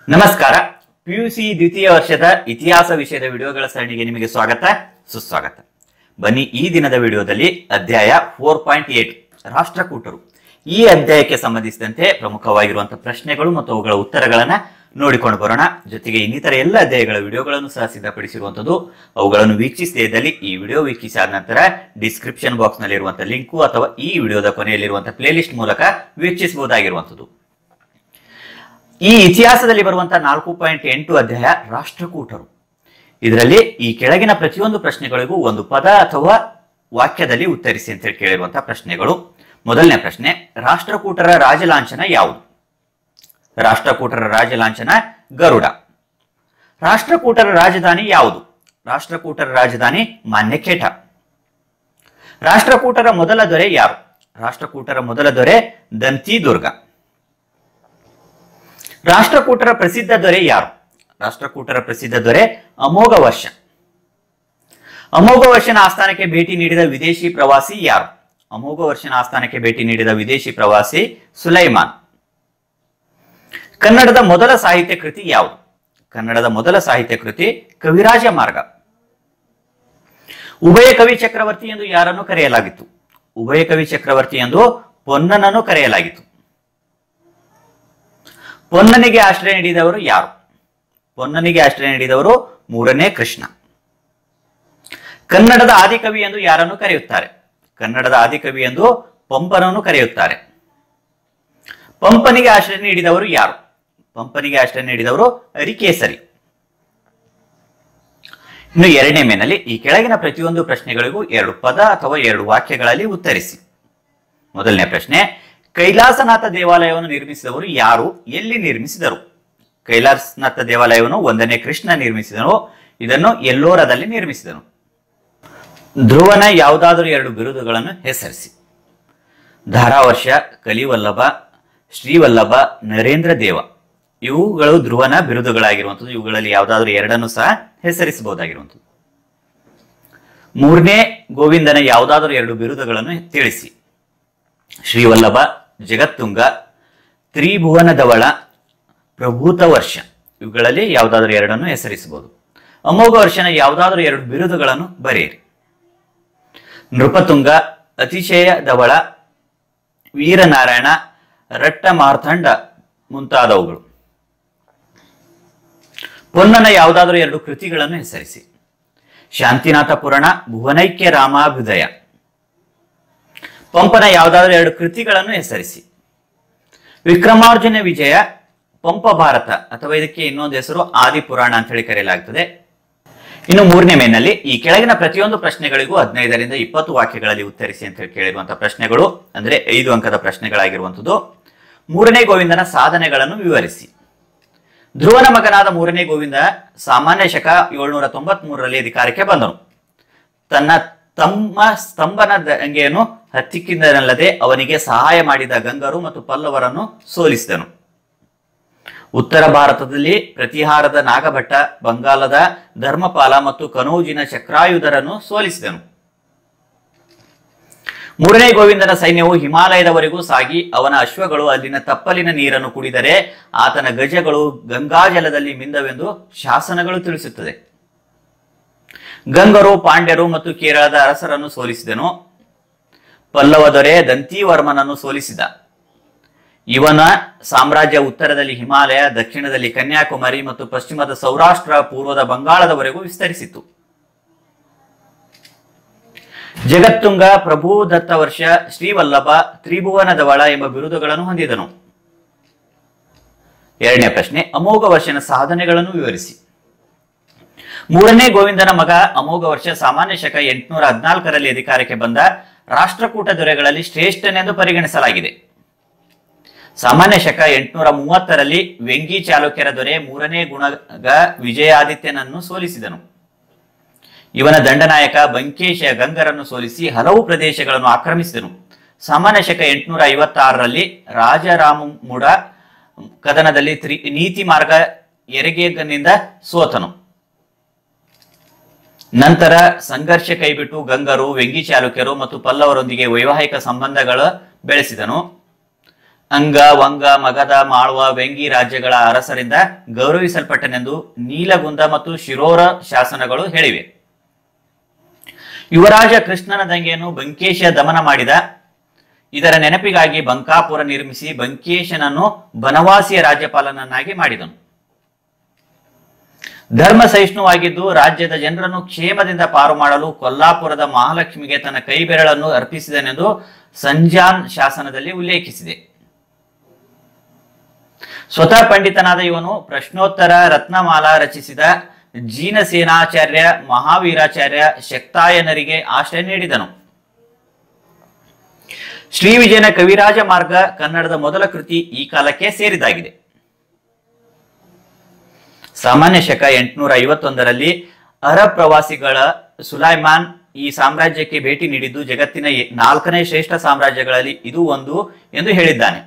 ನಮಸ್ಕಾರ ಪಿಯುಸಿ ದ್ವಿತೀಯ ವರ್ಷದ ಇತಿಹಾಸ ವಿಷಯದ ವಿಡಿಯೋಗಳ ಸರಣಿಗೆ ನಿಮಗೆ ಸ್ವಾಗತ ಸುಸ್ವಾಗತ ಬನ್ನಿ ಈ ದಿನದ ವಿಡಿಯೋದಲ್ಲಿ ಅಧ್ಯಾಯ ಫೋರ್ ಪಾಯಿಂಟ್ ಏಟ್ ರಾಷ್ಟ್ರಕೂಟರು ಈ ಅಧ್ಯಾಯಕ್ಕೆ ಸಂಬಂಧಿಸಿದಂತೆ ಪ್ರಮುಖವಾಗಿರುವಂತಹ ಪ್ರಶ್ನೆಗಳು ಮತ್ತು ಅವುಗಳ ಉತ್ತರಗಳನ್ನ ನೋಡಿಕೊಂಡು ಬರೋಣ ಜೊತೆಗೆ ಇನ್ನಿತರ ಎಲ್ಲ ಅಧ್ಯಾಯಗಳ ವಿಡಿಯೋಗಳನ್ನು ಸಹ ಸಿದ್ಧಪಡಿಸಿರುವಂತದ್ದು ಅವುಗಳನ್ನು ವೀಕ್ಷಿಸದೇ ಇದ್ದಲ್ಲಿ ಈ ವಿಡಿಯೋ ವೀಕ್ಷಿಸಿದ ನಂತರ ಡಿಸ್ಕ್ರಿಪ್ಷನ್ ಬಾಕ್ಸ್ ನಲ್ಲಿ ಇರುವಂತಹ ಲಿಂಕು ಅಥವಾ ಈ ವಿಡಿಯೋದ ಕೊನೆಯಲ್ಲಿರುವಂತಹ ಪ್ಲೇಲಿಸ್ಟ್ ಮೂಲಕ ವೀಕ್ಷಿಸಬಹುದಾಗಿರುವಂತದ್ದು ಈ ಇತಿಹಾಸದಲ್ಲಿ ಬರುವಂತಹ ನಾಲ್ಕು ಪಾಯಿಂಟ್ ಎಂಟು ಅಧ್ಯಾಯ ರಾಷ್ಟ್ರಕೂಟರು ಇದರಲ್ಲಿ ಈ ಕೆಳಗಿನ ಪ್ರತಿಯೊಂದು ಪ್ರಶ್ನೆಗಳಿಗೂ ಒಂದು ಪದ ಅಥವಾ ವಾಕ್ಯದಲ್ಲಿ ಉತ್ತರಿಸಿ ಅಂತ ಹೇಳಿ ಕೇಳಿರುವಂತಹ ಪ್ರಶ್ನೆಗಳು ಮೊದಲನೇ ಪ್ರಶ್ನೆ ರಾಷ್ಟ್ರಕೂಟರ ರಾಜಲಾಂಛನ ಯಾವುದು ರಾಷ್ಟ್ರಕೂಟರ ರಾಜಲಾಂಛನ ಗರುಡ ರಾಷ್ಟ್ರಕೂಟರ ರಾಜಧಾನಿ ಯಾವುದು ರಾಷ್ಟ್ರಕೂಟರ ರಾಜಧಾನಿ ಮಾನ್ಯಕೇಟ ರಾಷ್ಟ್ರಕೂಟರ ಮೊದಲ ದೊರೆ ಯಾರು ರಾಷ್ಟ್ರಕೂಟರ ಮೊದಲ ದೊರೆ ದಂತಿ ದುರ್ಗ ರಾಷ್ಟ್ರಕೂಟರ ಪ್ರಸಿದ್ಧ ದೊರೆ ಯಾರು ರಾಷ್ಟ್ರಕೂಟರ ಪ್ರಸಿದ್ಧ ದೊರೆ ಅಮೋಘ ವರ್ಷ ಅಮೋಘ ವರ್ಷನ ಆಸ್ಥಾನಕ್ಕೆ ಭೇಟಿ ನೀಡಿದ ವಿದೇಶಿ ಪ್ರವಾಸಿ ಯಾರು ಅಮೋಘ ವರ್ಷನ ಆಸ್ಥಾನಕ್ಕೆ ಭೇಟಿ ನೀಡಿದ ವಿದೇಶಿ ಪ್ರವಾಸಿ ಸುಲೈಮಾನ್ ಕನ್ನಡದ ಮೊದಲ ಸಾಹಿತ್ಯ ಕೃತಿ ಯಾವುದು ಕನ್ನಡದ ಮೊದಲ ಸಾಹಿತ್ಯ ಕೃತಿ ಕವಿರಾಜ ಮಾರ್ಗ ಉಭಯ ಕವಿ ಚಕ್ರವರ್ತಿ ಎಂದು ಯಾರನ್ನು ಕರೆಯಲಾಗಿತ್ತು ಉಭಯ ಕವಿ ಚಕ್ರವರ್ತಿ ಎಂದು ಪೊನ್ನನನ್ನು ಕರೆಯಲಾಗಿತ್ತು ಪೊನ್ನನಿಗೆ ಆಶ್ರಯ ನೀಡಿದವರು ಯಾರು ಪೊನ್ನನಿಗೆ ಆಶ್ರಯ ನೀಡಿದವರು ಮೂರನೇ ಕೃಷ್ಣ ಕನ್ನಡದ ಆದಿಕವಿ ಎಂದು ಯಾರನ್ನು ಕರೆಯುತ್ತಾರೆ ಕನ್ನಡದ ಆದಿಕವಿ ಎಂದು ಪಂಪನನ್ನು ಕರೆಯುತ್ತಾರೆ ಪಂಪನಿಗೆ ಆಶ್ರಯ ನೀಡಿದವರು ಯಾರು ಪಂಪನಿಗೆ ಆಶ್ರಯ ನೀಡಿದವರು ಅರಿಕೇಸರಿ ಇನ್ನು ಎರಡನೇ ಮೇನಲ್ಲಿ ಈ ಕೆಳಗಿನ ಪ್ರತಿಯೊಂದು ಪ್ರಶ್ನೆಗಳಿಗೂ ಎರಡು ಪದ ಅಥವಾ ಎರಡು ವಾಕ್ಯಗಳಲ್ಲಿ ಉತ್ತರಿಸಿ ಮೊದಲನೇ ಪ್ರಶ್ನೆ ಕೈಲಾಸನಾಥ ದೇವಾಲಯವನ್ನು ನಿರ್ಮಿಸಿದವರು ಯಾರು ಎಲ್ಲಿ ನಿರ್ಮಿಸಿದರು ಕೈಲಾಸನಾಥ ದೇವಾಲಯವನ್ನು ಒಂದನೇ ಕೃಷ್ಣ ನಿರ್ಮಿಸಿದನು ಇದನ್ನು ಎಲ್ಲೋರದಲ್ಲಿ ನಿರ್ಮಿಸಿದನು ಧ್ರುವನ ಯಾವುದಾದರೂ ಎರಡು ಬಿರುದುಗಳನ್ನು ಹೆಸರಿಸಿ ಧಾರಾವರ್ಷ ಕಲಿವಲ್ಲಭ ಶ್ರೀವಲ್ಲಭ ನರೇಂದ್ರ ದೇವ ಇವುಗಳು ಧ್ರುವನ ಬಿರುದುಗಳಾಗಿರುವಂಥದ್ದು ಇವುಗಳಲ್ಲಿ ಯಾವುದಾದ್ರೂ ಎರಡನ್ನು ಸಹ ಹೆಸರಿಸಬಹುದಾಗಿರುವಂಥದ್ದು ಮೂರನೇ ಗೋವಿಂದನ ಯಾವುದಾದರೂ ಎರಡು ಬಿರುದುಗಳನ್ನು ತಿಳಿಸಿ ಶ್ರೀವಲ್ಲಭ ಜಗತ್ತುಂಗ ತ್ರಿಭುವನದವಳ ಪ್ರಭೂತ ವರ್ಷ ಇವುಗಳಲ್ಲಿ ಯಾವುದಾದ್ರೂ ಎರಡನ್ನು ಹೆಸರಿಸಬಹುದು ಅಮೋಘ ವರ್ಷನ ಯಾವುದಾದ್ರೂ ಎರಡು ಬಿರುದುಗಳನ್ನು ಬರೆಯಿರಿ ನೃಪತುಂಗ ಅತಿಶಯದವಳ ವೀರನಾರಾಯಣ ರಟ್ಟ ಮಾರ್ಥಂಡ ಮುಂತಾದವುಗಳು ಪೊನ್ನನ ಯಾವುದಾದರೂ ಎರಡು ಕೃತಿಗಳನ್ನು ಹೆಸರಿಸಿ ಶಾಂತಿನಾಥ ಪುರಾಣ ಭುವನೈಕ್ಯ ರಾಮಾಭ್ಯುದಯ ಪಂಪನ ಯಾವುದಾದರೂ ಎರಡು ಕೃತಿಗಳನ್ನು ಹೆಸರಿಸಿ ವಿಕ್ರಮಾರ್ಜುನ ವಿಜಯ ಪಂಪ ಭಾರತ ಅಥವಾ ಇದಕ್ಕೆ ಇನ್ನೊಂದು ಹೆಸರು ಆದಿ ಪುರಾಣ ಅಂತ ಹೇಳಿ ಕರೆಯಲಾಗುತ್ತದೆ ಇನ್ನು ಮೂರನೇ ಮೇನಲ್ಲಿ ಈ ಕೆಳಗಿನ ಪ್ರತಿಯೊಂದು ಪ್ರಶ್ನೆಗಳಿಗೂ ಹದಿನೈದರಿಂದ ಇಪ್ಪತ್ತು ವಾಕ್ಯಗಳಲ್ಲಿ ಉತ್ತರಿಸಿ ಅಂತ ಹೇಳಿ ಕೇಳಿರುವಂತಹ ಪ್ರಶ್ನೆಗಳು ಅಂದ್ರೆ ಐದು ಅಂಕದ ಪ್ರಶ್ನೆಗಳಾಗಿರುವಂಥದ್ದು ಮೂರನೇ ಗೋವಿಂದನ ಸಾಧನೆಗಳನ್ನು ವಿವರಿಸಿ ಧ್ರುವನ ಮಗನಾದ ಮೂರನೇ ಗೋವಿಂದ ಸಾಮಾನ್ಯ ಶಕ ಏಳ್ನೂರ ತೊಂಬತ್ ಮೂರರಲ್ಲಿ ಅಧಿಕಾರಕ್ಕೆ ಬಂದನು ತನ್ನ ತಮ್ಮ ಸ್ತಂಭನ ದಂಗೆಯನ್ನು ಹತ್ತಿಕ್ಕಿದ್ದನಲ್ಲದೆ ಅವನಿಗೆ ಸಹಾಯ ಮಾಡಿದ ಗಂಗರು ಮತ್ತು ಪಲ್ಲವರನ್ನು ಸೋಲಿಸಿದನು ಉತ್ತರ ಭಾರತದಲ್ಲಿ ಪ್ರತಿಹಾರದ ನಾಗಭಟ್ಟ ಬಂಗಾಲದ ಧರ್ಮಪಾಲ ಮತ್ತು ಕನೌಜಿನ ಚಕ್ರಾಯುಧರನ್ನು ಸೋಲಿಸಿದನು ಮೂರನೇ ಗೋವಿಂದನ ಸೈನ್ಯವು ಹಿಮಾಲಯದವರೆಗೂ ಸಾಗಿ ಅವನ ಅಶ್ವಗಳು ಅಲ್ಲಿನ ತಪ್ಪಲಿನ ನೀರನ್ನು ಕುಡಿದರೆ ಆತನ ಗಜಗಳು ಗಂಗಾಜಲದಲ್ಲಿ ಮಿಂದವೆಂದು ಶಾಸನಗಳು ತಿಳಿಸುತ್ತದೆ ಗಂಗರು ಪಾಂಡ್ಯರು ಮತ್ತು ಕೇರಳದ ಅರಸರನ್ನು ಸೋಲಿಸಿದನು ಪಲ್ಲವ ದೊರೆ ದಂತಿವರ್ಮನನ್ನು ಸೋಲಿಸಿದ ಇವನ ಸಾಮ್ರಾಜ್ಯ ಉತ್ತರದಲ್ಲಿ ಹಿಮಾಲಯ ದಕ್ಷಿಣದಲ್ಲಿ ಕನ್ಯಾಕುಮಾರಿ ಮತ್ತು ಪಶ್ಚಿಮದ ಸೌರಾಷ್ಟ್ರ ಪೂರ್ವದ ಬಂಗಾಳದವರೆಗೂ ವಿಸ್ತರಿಸಿತು ಜಗತ್ತುಂಗ ಪ್ರಭು ದತ್ತ ವರ್ಷ ಶ್ರೀವಲ್ಲಭ ತ್ರಿಭುವನದವಳ ಎಂಬ ಬಿರುದುಗಳನ್ನು ಹೊಂದಿದನು ಎರಡನೇ ಪ್ರಶ್ನೆ ಅಮೋಘ ವರ್ಷನ ಸಾಧನೆಗಳನ್ನು ವಿವರಿಸಿ ಮೂರನೇ ಗೋವಿಂದನ ಮಗ ಅಮೋಘ ವರ್ಷ ಸಾಮಾನ್ಯ ಶಕ ಎಂಟುನೂರ ಹದಿನಾಲ್ಕರಲ್ಲಿ ಅಧಿಕಾರಕ್ಕೆ ಬಂದ ರಾಷ್ಟ್ರಕೂಟ ದೊರೆಗಳಲ್ಲಿ ಶ್ರೇಷ್ಠನೆಂದು ಪರಿಗಣಿಸಲಾಗಿದೆ ಸಾಮಾನ್ಯ ಶಕ ಎಂಟುನೂರ ಮೂವತ್ತರಲ್ಲಿ ವೆಂಗಿ ಚಾಲುಕ್ಯರ ದೊರೆ ಮೂರನೇ ಗುಣಗ ವಿಜಯಾದಿತ್ಯನನ್ನು ಸೋಲಿಸಿದನು ಇವನ ದಂಡನಾಯಕ ಬಂಕೇಶ ಗಂಗರನ್ನು ಸೋಲಿಸಿ ಹಲವು ಪ್ರದೇಶಗಳನ್ನು ಆಕ್ರಮಿಸಿದನು ಸಾಮಾನ್ಯ ಶಕ ಎಂಟುನೂರ ಐವತ್ತಾರರಲ್ಲಿ ರಾಜರಾಮುಡ ಕದನದಲ್ಲಿ ತ್ರಿ ನೀತಿ ಮಾರ್ಗ ಎರೆಗೇಗನಿಂದ ಸೋತನು ನಂತರ ಸಂಘರ್ಷ ಕೈಬಿಟ್ಟು ಗಂಗರು ವೆಂಗಿ ಚಾಲುಕ್ಯರು ಮತ್ತು ಪಲ್ಲವರೊಂದಿಗೆ ವೈವಾಹಿಕ ಸಂಬಂಧಗಳ ಬೆಳೆಸಿದನು ಅಂಗ ವಂಗ ಮಗಧ ಮಾಳ್ವ ವೆಂಗಿ ರಾಜ್ಯಗಳ ಅರಸರಿಂದ ಗೌರವಿಸಲ್ಪಟ್ಟನೆಂದು ನೀಲಗುಂದ ಮತ್ತು ಶಿರೋರ ಶಾಸನಗಳು ಹೇಳಿವೆ ಯುವರಾಜ ಕೃಷ್ಣನ ದಂಗೆಯನ್ನು ಬಂಕೇಶ ದಮನ ಮಾಡಿದ ಇದರ ನೆನಪಿಗಾಗಿ ಬಂಕಾಪುರ ನಿರ್ಮಿಸಿ ಬಂಕೇಶನನ್ನು ಬನವಾಸಿಯ ರಾಜ್ಯಪಾಲನನ್ನಾಗಿ ಮಾಡಿದನು ಧರ್ಮ ಸಹಿಷ್ಣುವಾಗಿದ್ದು ರಾಜ್ಯದ ಜನರನ್ನು ಕ್ಷೇಮದಿಂದ ಪಾರು ಮಾಡಲು ಕೊಲ್ಲಾಪುರದ ಮಹಾಲಕ್ಷ್ಮಿಗೆ ತನ್ನ ಕೈ ಬೆರಳನ್ನು ಅರ್ಪಿಸಿದನೆಂದು ಸಂಜಾನ್ ಶಾಸನದಲ್ಲಿ ಉಲ್ಲೇಖಿಸಿದೆ ಸ್ವತಃ ಪಂಡಿತನಾದ ಇವನು ಪ್ರಶ್ನೋತ್ತರ ರತ್ನಮಾಲಾ ರಚಿಸಿದ ಜೀನಸೇನಾಚಾರ್ಯ ಮಹಾವೀರಾಚಾರ್ಯ ಶಕ್ತಾಯನರಿಗೆ ಆಶ್ರಯ ನೀಡಿದನು ಶ್ರೀ ವಿಜಯನ ಕವಿರಾಜ ಮಾರ್ಗ ಕನ್ನಡದ ಮೊದಲ ಕೃತಿ ಈ ಕಾಲಕ್ಕೆ ಸೇರಿದಾಗಿದೆ ಸಾಮಾನ್ಯ ಶಕ ಎಂಟುನೂರ ಐವತ್ತೊಂದರಲ್ಲಿ ಅರಬ್ ಪ್ರವಾಸಿಗಳ ಸುಲೈಮಾನ್ ಈ ಸಾಮ್ರಾಜ್ಯಕ್ಕೆ ಭೇಟಿ ನೀಡಿದ್ದು ಜಗತ್ತಿನ ಎ- ನಾಲ್ಕನೇ ಶ್ರೇಷ್ಠ ಸಾಮ್ರಾಜ್ಯಗಳಲ್ಲಿ ಇದು ಒಂದು ಎಂದು ಹೇಳಿದ್ದಾನೆ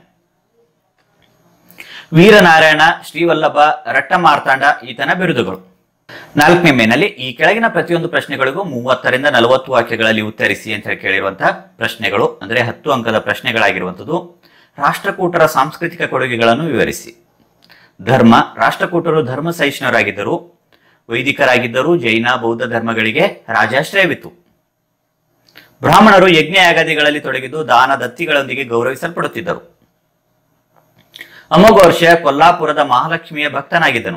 ವೀರನಾರಾಯಣ ಶ್ರೀವಲ್ಲಭ ರಟ್ಟಮಾರ್ತಾಂಡ ಈತನ ಬಿರುದುಗಳು ನಾಲ್ಕನೇ ಮೇನಲ್ಲಿ ಈ ಕೆಳಗಿನ ಪ್ರತಿಯೊಂದು ಪ್ರಶ್ನೆಗಳಿಗೂ ಮೂವತ್ತರಿಂದ ನಲವತ್ತು ವಾಕ್ಯಗಳಲ್ಲಿ ಉತ್ತರಿಸಿ ಅಂತ ಹೇಳಿ ಕೇಳಿರುವಂತಹ ಪ್ರಶ್ನೆಗಳು ಅಂದ್ರೆ ಹತ್ತು ಅಂಕದ ಪ್ರಶ್ನೆಗಳಾಗಿರುವಂಥದ್ದು ರಾಷ್ಟ್ರಕೂಟರ ಸಾಂಸ್ಕೃತಿಕ ಕೊಡುಗೆಗಳನ್ನು ವಿವರಿಸಿ ಧರ್ಮ ರಾಷ್ಟ್ರಕೂಟರು ಧರ್ಮ ಸಹಿಷ್ಣುರಾಗಿದ್ದರು ವೈದಿಕರಾಗಿದ್ದರು ಜೈನ ಬೌದ್ಧ ಧರ್ಮಗಳಿಗೆ ರಾಜಾಶ್ರಯವಿತ್ತು ಬ್ರಾಹ್ಮಣರು ಯಜ್ಞ ಯಾಗಾದಿಗಳಲ್ಲಿ ತೊಡಗಿದ್ದು ದಾನ ದತ್ತಿಗಳೊಂದಿಗೆ ಗೌರವಿಸಲ್ಪಡುತ್ತಿದ್ದರು ಅಮೋಘ ವರ್ಷ ಕೊಲ್ಲಾಪುರದ ಮಹಾಲಕ್ಷ್ಮಿಯ ಭಕ್ತನಾಗಿದ್ದನು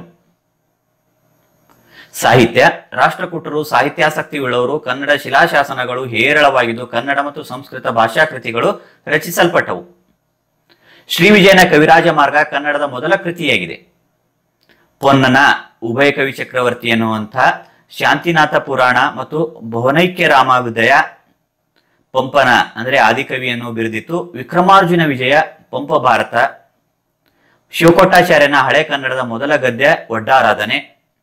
ಸಾಹಿತ್ಯ ರಾಷ್ಟ್ರಕೂಟರು ಸಾಹಿತ್ಯಾಸಕ್ತಿ ಉಳ್ಳವರು ಕನ್ನಡ ಶಿಲಾಶಾಸನಗಳು ಹೇರಳವಾಗಿದ್ದು ಕನ್ನಡ ಮತ್ತು ಸಂಸ್ಕೃತ ಭಾಷಾ ಕೃತಿಗಳು ರಚಿಸಲ್ಪಟ್ಟವು ಶ್ರೀ ವಿಜಯನ ಕವಿರಾಜ ಮಾರ್ಗ ಕನ್ನಡದ ಮೊದಲ ಕೃತಿಯಾಗಿದೆ ಪೊನ್ನನ ಉಭಯ ಕವಿ ಚಕ್ರವರ್ತಿ ಎನ್ನುವಂಥ ಶಾಂತಿನಾಥ ಪುರಾಣ ಮತ್ತು ಭುವನೈಕ್ಯ ರಾಮಾವಿದಯ ಪಂಪನ ಅಂದ್ರೆ ಆದಿಕವಿಯನ್ನು ಬಿರುದಿತ್ತು ವಿಕ್ರಮಾರ್ಜುನ ವಿಜಯ ಪಂಪ ಭಾರತ ಶಿವಕೊಟ್ಟಾಚಾರ್ಯನ ಹಳೆ ಕನ್ನಡದ ಮೊದಲ ಗದ್ಯ ಒಡ್ಡಾರಾಧನೆ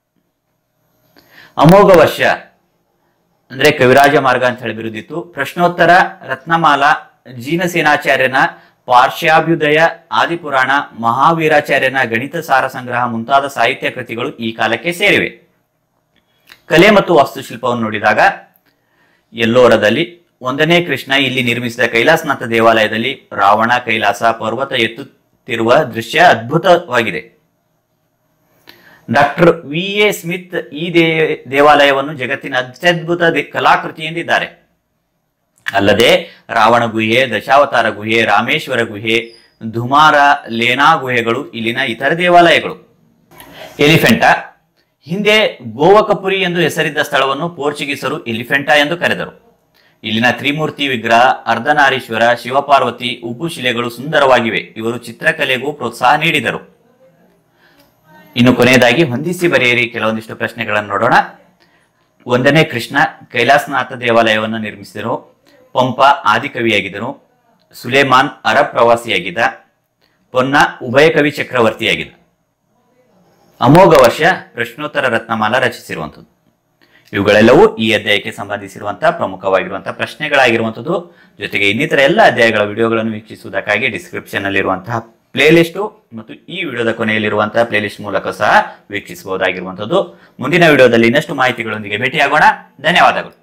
ಅಮೋಘ ವರ್ಷ ಅಂದ್ರೆ ಕವಿರಾಜ ಮಾರ್ಗ ಅಂತ ಹೇಳಿ ಬಿರುದಿತ್ತು ಪ್ರಶ್ನೋತ್ತರ ರತ್ನಮಾಲಾ ಜೀನಸೇನಾಚಾರ್ಯನ ಪಾರ್ಶ್ಯಾಭ್ಯುದಯ ಆದಿಪುರಾಣ ಮಹಾವೀರಾಚಾರ್ಯನ ಗಣಿತ ಸಾರ ಸಂಗ್ರಹ ಮುಂತಾದ ಸಾಹಿತ್ಯ ಕೃತಿಗಳು ಈ ಕಾಲಕ್ಕೆ ಸೇರಿವೆ ಕಲೆ ಮತ್ತು ವಾಸ್ತುಶಿಲ್ಪವನ್ನು ನೋಡಿದಾಗ ಎಲ್ಲೋರದಲ್ಲಿ ಒಂದನೇ ಕೃಷ್ಣ ಇಲ್ಲಿ ನಿರ್ಮಿಸಿದ ಕೈಲಾಸನಾಥ ದೇವಾಲಯದಲ್ಲಿ ರಾವಣ ಕೈಲಾಸ ಪರ್ವತ ಎತ್ತುತ್ತಿರುವ ದೃಶ್ಯ ಅದ್ಭುತವಾಗಿದೆ ಡಾಕ್ಟರ್ ವಿ ಎ ಸ್ಮಿತ್ ಈ ದೇ ದೇವಾಲಯವನ್ನು ಜಗತ್ತಿನ ಅತ್ಯದ್ಭುತ ದೇ- ಕಲಾಕೃತಿ ಎಂದಿದ್ದಾರೆ ಅಲ್ಲದೆ ರಾವಣ ಗುಹೆ ದಶಾವತಾರ ಗುಹೆ ರಾಮೇಶ್ವರ ಗುಹೆ ಧುಮಾರ ಲೇನಾ ಗುಹೆಗಳು ಇಲ್ಲಿನ ಇತರ ದೇವಾಲಯಗಳು ಎಲಿಫೆಂಟಾ ಹಿಂದೆ ಗೋವಕಪುರಿ ಎಂದು ಹೆಸರಿದ್ದ ಸ್ಥಳವನ್ನು ಪೋರ್ಚುಗೀಸರು ಎಲಿಫೆಂಟಾ ಎಂದು ಕರೆದರು ಇಲ್ಲಿನ ತ್ರಿಮೂರ್ತಿ ವಿಗ್ರಹ ಅರ್ಧನಾರೀಶ್ವರ ಶಿವಪಾರ್ವತಿ ಉಬ್ಬು ಶಿಲೆಗಳು ಸುಂದರವಾಗಿವೆ ಇವರು ಚಿತ್ರಕಲೆಗೂ ಪ್ರೋತ್ಸಾಹ ನೀಡಿದರು ಇನ್ನು ಕೊನೆಯದಾಗಿ ಹೊಂದಿಸಿ ಬರೆಯಿರಿ ಕೆಲವೊಂದಿಷ್ಟು ಪ್ರಶ್ನೆಗಳನ್ನು ನೋಡೋಣ ಒಂದನೇ ಕೃಷ್ಣ ಕೈಲಾಸನಾಥ ದೇವಾಲಯವನ್ನು ನಿರ್ಮಿಸಿದರು ಪಂಪ ಆದಿಕವಿಯಾಗಿದ್ದನು ಸುಲೇಮಾನ್ ಅರಬ್ ಪ್ರವಾಸಿಯಾಗಿದ್ದ ಪೊನ್ನ ಉಭಯ ಕವಿ ಚಕ್ರವರ್ತಿಯಾಗಿದ್ದ ಅಮೋಘ ವರ್ಷ ಪ್ರಶ್ನೋತ್ತರ ರತ್ನಮಾಲ ರಚಿಸಿರುವಂಥದ್ದು ಇವುಗಳೆಲ್ಲವೂ ಈ ಅಧ್ಯಾಯಕ್ಕೆ ಸಂಬಂಧಿಸಿರುವಂತಹ ಪ್ರಮುಖವಾಗಿರುವಂತಹ ಪ್ರಶ್ನೆಗಳಾಗಿರುವಂಥದ್ದು ಜೊತೆಗೆ ಇನ್ನಿತರ ಎಲ್ಲ ಅಧ್ಯಾಯಗಳ ವಿಡಿಯೋಗಳನ್ನು ವೀಕ್ಷಿಸುವುದಕ್ಕಾಗಿ ಡಿಸ್ಕ್ರಿಪ್ಷನ್ ನಲ್ಲಿರುವಂತಹ ಪ್ಲೇ ಲಿಸ್ಟು ಮತ್ತು ಈ ವಿಡಿಯೋದ ಕೊನೆಯಲ್ಲಿರುವಂತಹ ಪ್ಲೇ ಲಿಸ್ಟ್ ಮೂಲಕ ಸಹ ವೀಕ್ಷಿಸಬಹುದಾಗಿರುವಂಥದ್ದು ಮುಂದಿನ ವಿಡಿಯೋದಲ್ಲಿ ಇನ್ನಷ್ಟು ಮಾಹಿತಿಗಳೊಂದಿಗೆ ಭೇಟಿಯಾಗೋಣ ಧನ್ಯವಾದಗಳು